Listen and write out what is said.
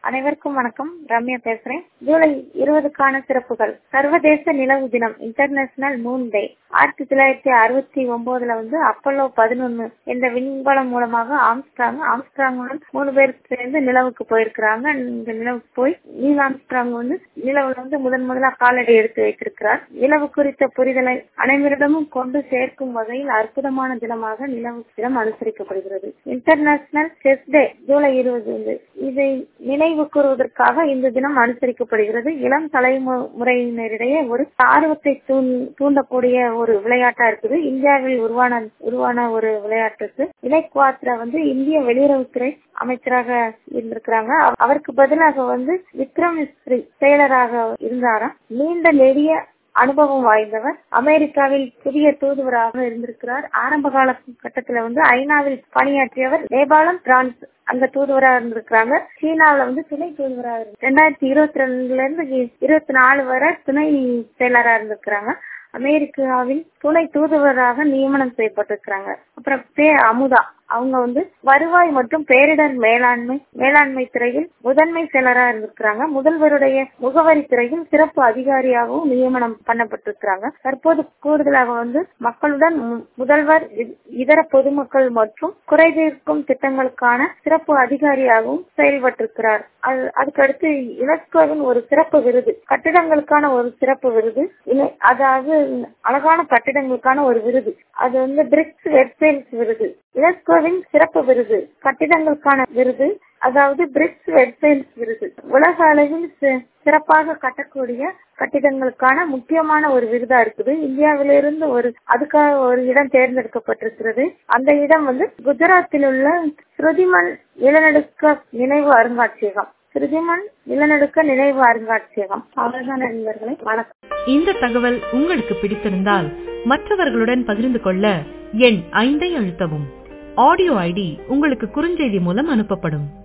அனைவருக்கும் வணக்கம் ரம்யா பேசுறேன் ஜூலை இருபதுக்கான சிறப்புகள் சர்வதேச நிலவு தினம் இன்டர்நேஷனல் மூன் டே ஆயிரத்தி தொள்ளாயிரத்தி அறுபத்தி ஒன்பதுல வந்து அப்பல்லோ பதினொன்னு என்ற விண்கலம் மூலமாக ஆம்ஸ்ட்ராங் ஆம்ஸ்ட்ராங்குடன் மூணு பேர் சேர்ந்து நிலவுக்கு போயிருக்கிறாங்க இந்த நிலவுக்கு போய் நீல் ஆம்ஸ்ட்ராங் வந்து நிலவுல வந்து முதன் முதலா காலடி எடுத்து வைத்திருக்கிறார் நிலவு குறித்த புரிதலை அனைவரிடமும் கொண்டு சேர்க்கும் வகையில் அற்புதமான தினமாக நிலவு தினம் அனுசரிக்கப்படுகிறது இன்டர்நேஷனல் செஸ் டே ஜூலை இருபது இதை நினைவு கூறுவதற்காக இந்த தினம் அனுசரிக்கப்படுகிறது இளம் தலைமுறையினரிடையே ஒரு ஆர்வத்தை தூண்டக்கூடிய ஒரு விளையாட்டா இருக்குது இந்தியாவில் உருவான உருவான ஒரு விளையாட்டுக்கு இலக் குவாத்ரா வந்து இந்திய வெளியுறவுத்துறை அமைச்சராக இருந்திருக்கிறாங்க அவருக்கு பதிலாக வந்து விக்ரம் மிஸ்ரி செயலராக இருந்தாராம் நீண்ட நெடிய அனுபவம் வாய்ந்தவர் அமெரிக்காவில் புதிய தூதுவராக இருந்திருக்கிறார் ஆரம்ப கால கட்டத்துல வந்து ஐநாவில் பணியாற்றியவர் நேபாளம் பிரான்ஸ் அங்க தூதுவரா இருந்திருக்கிறாங்க சீனாவில வந்து துணை தூதுவரா இருந்து ரெண்டாயிரத்தி இருபத்தி ரெண்டுல இருந்து இருபத்தி நாலு வரை துணை செயலரா இருந்திருக்கிறாங்க அமெரிக்காவில் துணை தூதுவராக நியமனம் செய்யப்பட்டிருக்கிறாங்க அப்புறம் பே அமுதா அவங்க வந்து வருவாய் மற்றும் பேரிடர் மேலாண்மை மேலாண்மை துறையில் முதன்மை செயலராக இருந்திருக்கிறாங்க முதல்வருடைய முகவரி துறையில் சிறப்பு அதிகாரியாகவும் நியமனம் பண்ணப்பட்டிருக்கிறாங்க தற்போது கூடுதலாக வந்து மக்களுடன் முதல்வர் இதர பொதுமக்கள் மற்றும் குறைதீர்க்கும் திட்டங்களுக்கான சிறப்பு அதிகாரியாகவும் செயல்பட்டிருக்கிறார் அதுக்கடுத்து யுனெஸ்கோவின் ஒரு சிறப்பு விருது கட்டிடங்களுக்கான ஒரு சிறப்பு விருது அதாவது அழகான கட்டிடங்களுக்கான ஒரு விருது அது வந்து பிரிக்ஸ் வெப்சைல்ஸ் விருது யுனெஸ்கோவின் சிறப்பு விருது கட்டிடங்களுக்கான விருது அதாவது பிரிக்ஸ் வெப்சைல்ஸ் விருது உலக அளவில் சிறப்பாக கட்டக்கூடிய கட்டிடங்களுக்கான முக்கியமான ஒரு விருதா இருக்குது இந்தியாவிலிருந்து ஒரு அதுக்காக ஒரு இடம் தேர்ந்தெடுக்கப்பட்டிருக்கிறது அந்த இடம் வந்து குஜராத்தில் உள்ள ஸ்ருதிமன் நிலநடுக்க நினைவு அருங்காட்சியகம் ஸ்ருதிமன் நிலநடுக்க நினைவு அருங்காட்சியகம் அவ்வளவுதான் நண்பர்களே வணக்கம் இந்த தகவல் உங்களுக்கு பிடித்திருந்தால் மற்றவர்களுடன் பகிர்ந்து கொள்ள எண் ஐந்தை அழுத்தவும் ஆடியோ ஐடி உங்களுக்கு குறுஞ்செய்தி மூலம் அனுப்பப்படும்